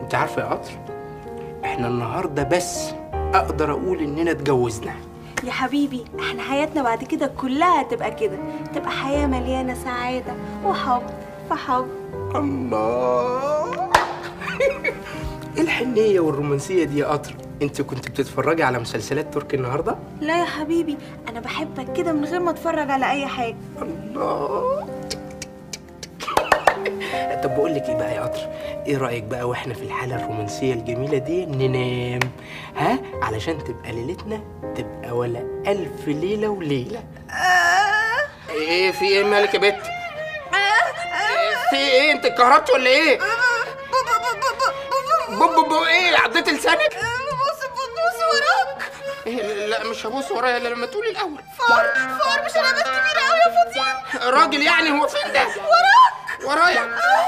انت عارفه يا قطر احنا النهارده بس اقدر اقول اننا اتجوزنا يا حبيبي احنا حياتنا بعد كده كلها هتبقى كده تبقى حياة مليانة سعادة وحب فحب الله ايه الحنيه والرومانسيه دي يا قطر انت كنت بتتفرجي على مسلسلات تركي النهارده لا يا حبيبي انا بحبك كده من غير ما اتفرج على اي حاجة الله طب بقول لك ايه بقى يا قطر ايه رايك بقى واحنا في الحاله الرومانسيه الجميله دي ننام ها علشان تبقى ليلتنا تبقى ولا الف ليله وليله ايه في ايه مالك يا بت في ايه انت اتكهربتي ولا ايه بو بو بو ايه عضيت لسانك بص بص وراك إيه لا مش هبص ورايا الا لما تقولي الاول فار فار مش علامات كبيرة قوي يا فطين راجل يعني هو فين ده وراك ورايا